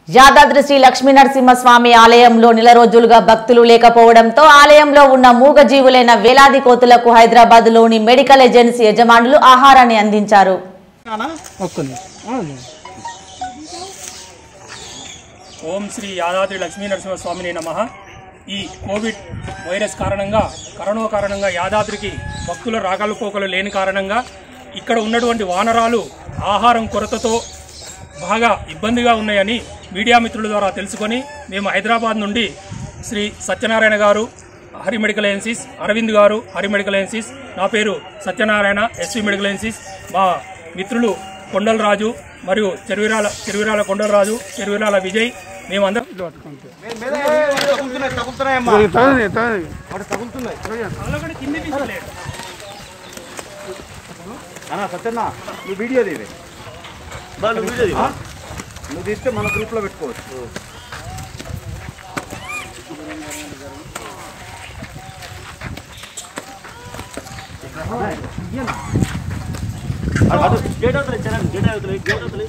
యాదాద్రి శ్రీ లక్ష్మీ నరసింహస్వామి ఆలయంలో నెల రోజులుగా భక్తులు లేకపోవడంతో ఆలయంలో ఉన్న మూగజీవులైన వేలాది కోతులకు హైదరాబాద్ లోని మెడికల్ ఏజెన్సీ యజమానులు ఆహారాన్ని అందించారు ఒక్క నిమిషం ఓం శ్రీ యాదాద్రి లక్ష్మీ నరసింహస్వామిని నమ ఈ కోవిడ్ వైరస్ కారణంగా కరోనా కారణంగా యాదాద్రికి భక్తుల రాగాలు పోకలు లేని కారణంగా ఇక్కడ ఉన్నటువంటి వానరాలు ఆహారం కొరతతో బాగా ఇబ్బందిగా ఉన్నాయని మీడియా మిత్రుల ద్వారా తెలుసుకొని మేము హైదరాబాద్ నుండి శ్రీ సత్యనారాయణ గారు హరి మెడికల్ ఏజెన్సీస్ అరవింద్ గారు హరి మెడికల్ ఏజెన్సీస్ నా పేరు సత్యనారాయణ ఎస్వి మెడికల్ ఏజెన్సీస్ మా మిత్రులు కొండలరాజు మరియు చెరువిరాల చెరువిరాల కొండలరాజు చెరువిరాల విజయ్ మేమందరం తగదు తగదు అన్నా సత్యన్న నువ్వు వీడియో తీవే నువ్వు వీడియో తీవా నువ్వు తీస్తే మన గ్రూప్లో పెట్టుకోవచ్చు అటు గేట్ అవుతుంది చరణ్ గేట్ అవుతుంది గేట్ అవుతుంది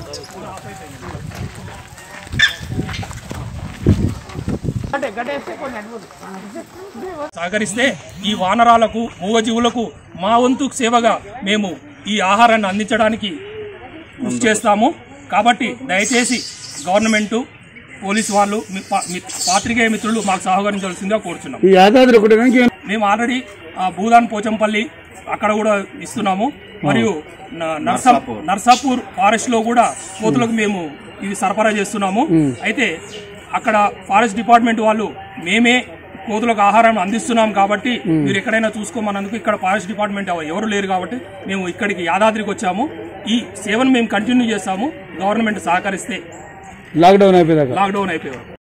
సహకరిస్తే ఈ వానరాలకు మూగజీవులకు మా వంతు సేవగా మేము ఈ ఆహారాన్ని అందించడానికి కృషి చేస్తాము కాబట్టి దయచేసి గవర్నమెంటు పోలీసు వాళ్ళు మీ పా- మీ పాత్రికేయ మిత్రులు మాకు సహకరించాల్సిందిగా కోరుచున్నాం ఈ యాదాద్రి ఒకటి ఇంకేం మేము ఆల్రెడీ ఆ, భూదాన్ పోచంపల్లి అక్కడ కూడా ఇస్తున్నాము మరియు న- నర్సా నర్సాపూర్ ఫారెస్ట్ లో కూడా కోతులకు మేము ఇవి సరఫరా చేస్తున్నాము అయితే అక్కడ ఫారెస్ట్ డిపార్ట్మెంట్ వాళ్ళు మేమే కోతులకు ఆహారం అందిస్తున్నాం కాబట్టి మీరు ఎక్కడైనా చూసుకోమన్నందుకు ఇక్కడ ఫారెస్ట్ డిపార్ట్మెంట్ ఎవరు లేరు కాబట్టి మేము ఇక్కడికి యాదాద్రికి వచ్చాము ఈ సేవను మేము కంటిన్యూ చేస్తాము గవర్నమెంట్ సహకరిస్తే లాక్డౌన్ అయిపోయేదాకా లాక్డౌన్ అయిపోయారు